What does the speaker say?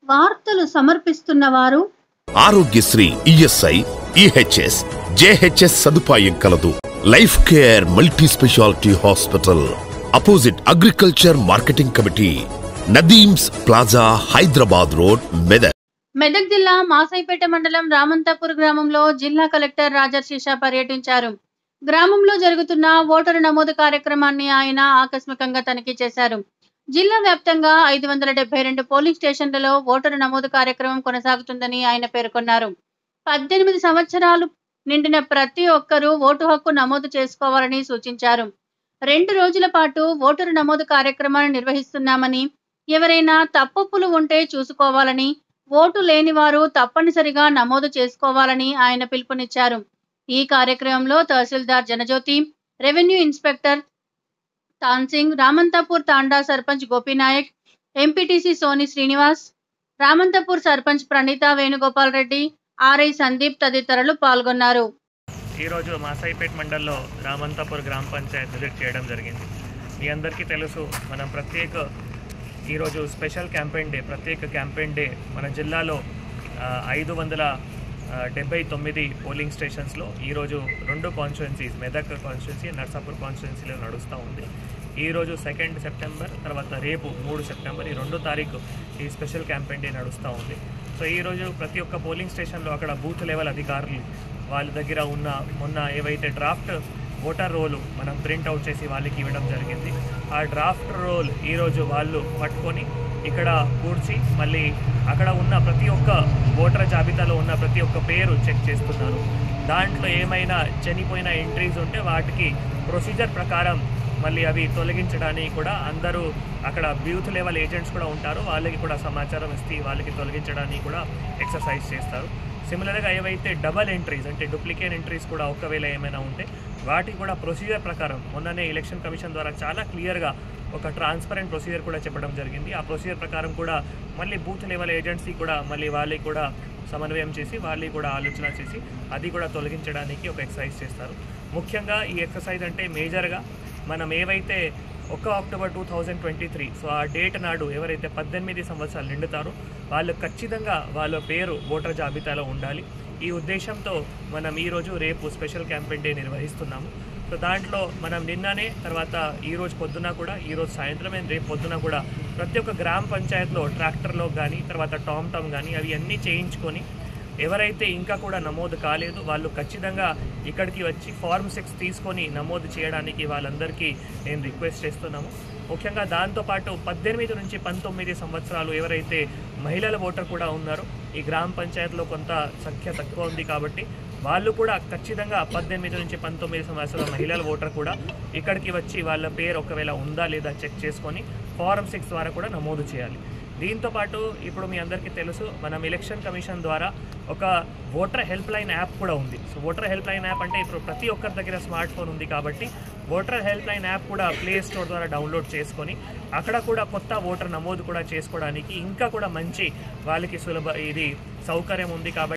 వార్తలు సమర్పిస్తున్న వారు ఆరోగ్యశ్రీ ఈఎస్ఐ ఈహెచ్ఎస్ జేహెచ్ఎస్ సదుపాయం కలదు life care multi speciality hospital opposite agriculture marketing committee Nadeem's plaza Hyderabad road Medak Medak జిల్లా మాసైపేట మండలం రామంతాపూర్ గ్రామంలో జిల్లా కలెక్టర్ రాజర్షిష పర్యటించారు గ్రామంలో జరుగుతున్న ఓటరు నమోదు కార్యక్రమాన్ని ఆయన ఆకస్మికంగా తనిఖీ చేశారు జిల్లా వ్యాప్తంగా ఐదు వందల డెబ్బై రెండు పోలింగ్ స్టేషన్లలో ఓటరు నమోదు కార్యక్రమం కొనసాగుతుందని ఆయన పేర్కొన్నారు పద్దెనిమిది సంవత్సరాలు నిండిన ప్రతి ఒక్కరూ ఓటు హక్కు నమోదు చేసుకోవాలని సూచించారు రెండు రోజుల పాటు ఓటరు నమోదు కార్యక్రమాన్ని నిర్వహిస్తున్నామని ఎవరైనా తప్పొప్పులు ఉంటే చూసుకోవాలని ఓటు లేని వారు తప్పనిసరిగా నమోదు చేసుకోవాలని ఆయన పిలుపునిచ్చారు ఈ కార్యక్రమంలో tahsildar Janajyothi revenue inspector Tansingh Ramanthapur Thanda sarpanch Gopinayak MPTC Soni Srinivas Ramanthapur sarpanch Praneetha Venugopal Reddy RI Sandeep తదితరులు పాల్గొన్నారు ఈరోజు మాసాయిపేట్ మండల్లో రామంతాపూర్ గ్రామ పంచాయత్ విజిట్ చేయడం జరిగింది మీ అందరికీ తెలుసు మనం ప్రత్యేక ఈరోజు స్పెషల్ క్యాంపెయిన్ డే ప్రత్యేక క్యాంపెయిన్ డే మన జిల్లాలో ఐదు వందల డెబ్బై తొమ్మిది పోలింగ్ స్టేషన్స్లో ఈరోజు రెండు కాన్స్టిట్యున్సీస్ మెదక్ కాన్స్టిట్యున్సీ నర్సాపూర్ కాన్స్టిట్యున్సీలో నడుస్తూ ఉంది ఈరోజు సెకండ్ సెప్టెంబర్ తర్వాత రేపు మూడు సెప్టెంబర్ ఈ రెండో తారీఖు ఈ స్పెషల్ క్యాంపెయిన్ డే నడుస్తూ ఉంది సో ఈరోజు ప్రతి ఒక్క పోలింగ్ స్టేషన్లో అక్కడ బూత్ లెవెల్ అధికారులు వాళ్ళ దగ్గర ఉన్న మొన్న ఏవైతే డ్రాఫ్ట్ ఓటర్ రోలు మనం ప్రింట్ అవుట్ చేసి వాళ్ళకి ఇవ్వడం జరిగింది ఆ డ్రాఫ్ట్ రోల్ ఈరోజు వాళ్ళు పట్టుకొని ఇక్కడ కూర్చి మళ్ళీ అక్కడ ఉన్న ప్రతి ఒక్క ఓటర్ జాబితాలో ఉన్న ప్రతి ఒక్క పేరు చెక్ చేస్తున్నారు దాంట్లో ఏమైనా చనిపోయిన ఎంట్రీస్ ఉంటే వాటికి ప్రొసీజర్ ప్రకారం మళ్ళీ అవి తొలగించడానికి కూడా అందరూ అక్కడ బ్యూత్ లెవెల్ ఏజెంట్స్ కూడా ఉంటారు వాళ్ళకి కూడా సమాచారం ఇస్తే వాళ్ళకి తొలగించడానికి కూడా ఎక్సర్సైజ్ చేస్తారు సిమిలర్గా ఏవైతే డబల్ ఎంట్రీస్ అంటే డూప్లికేట్ ఎంట్రీస్ కూడా ఒకవేళ ఏమైనా ఉంటే వాటికి కూడా ప్రొసీజర్ ప్రకారం మొన్ననే ఎలక్షన్ కమిషన్ ద్వారా చాలా క్లియర్గా ఒక ట్రాన్స్పరెంట్ ప్రొసీజర్ కూడా చెప్పడం జరిగింది ఆ ప్రొసీజర్ ప్రకారం కూడా మళ్ళీ బూత్ లెవెల్ ఏజెన్సీ కూడా మళ్ళీ వాళ్ళకి కూడా సమన్వయం చేసి వాళ్ళకి కూడా ఆలోచన చేసి అది కూడా తొలగించడానికి ఒక ఎక్సర్సైజ్ చేస్తారు ముఖ్యంగా ఈ ఎక్సర్సైజ్ అంటే మేజర్గా మనం ఏవైతే ఒక October two thousand twenty three so ఆ డేట్ నాడు ఎవరైతే పద్దెనిమిది సంవత్సరాలు నిండుతారో వాళ్ళు ఖచ్చితంగా వాళ్ళ పేరు ఓటర్ జాబితాలో ఉండాలి ఈ ఉద్దేశంతో మనం ఈరోజు రేపు స్పెషల్ క్యాంపెయిన్ డే నిర్వహిస్తున్నాము సో దాంట్లో మనం నిన్ననే తర్వాత ఈ రోజు పొద్దున కూడా ఈ రోజు సాయంత్రం అండ్ రేపు పొద్దున కూడా ప్రతి ఒక్క గ్రామ పంచాయత్లో ట్రాక్టర్లో కానీ తర్వాత టామ్ టామ్ కానీ అవి అన్నీ చేయించుకొని ఎవరైతే ఇంకా కూడా నమోదు కాలేదు వాళ్ళు ఖచ్చితంగా ఇక్కడికి వచ్చి ఫార్మ్ సిక్స్ తీసుకొని నమోదు చేయడానికి వాళ్ళందరికీ నేను రిక్వెస్ట్ చేస్తున్నాము ముఖ్యంగా దాంతోపాటు పద్దెనిమిది నుంచి పంతొమ్మిది సంవత్సరాలు ఎవరైతే మహిళల ఓటర్ కూడా ఉన్నారో ఈ గ్రామ పంచాయతీలో కొంత సంఖ్య తక్కువ ఉంది కాబట్టి వాళ్ళు కూడా ఖచ్చితంగా పద్దెనిమిది నుంచి పంతొమ్మిది సంవత్సరాల మహిళల ఓటర్ కూడా ఇక్కడికి వచ్చి వాళ్ళ పేరు ఒకవేళ ఉందా లేదా చెక్ చేసుకొని ఫారం సిక్స్ ద్వారా కూడా నమోదు చేయాలి దీంతో పాటు ఇప్పుడు మీ అందరికీ తెలుసు మనం ఎలక్షన్ కమిషన్ ద్వారా ఒక ఓటర్ హెల్ప్ లైన్ యాప్ కూడా ఉంది so voter help line app అంటే ఇప్పుడు ప్రతి ఒక్కరి దగ్గర స్మార్ట్ ఫోన్ ఉంది కాబట్టి ఓటర్ హెల్ప్ లైన్ యాప్ కూడా ప్లే స్టోర్ ద్వారా డౌన్లోడ్ చేసుకొని అక్కడ కూడా కొత్త ఓటర్ నమోదు కూడా చేసుకోవడానికి ఇంకా కూడా మంచి వాళ్ళకి సులభ ఇది సౌకర్యం ఉంది కాబట్టి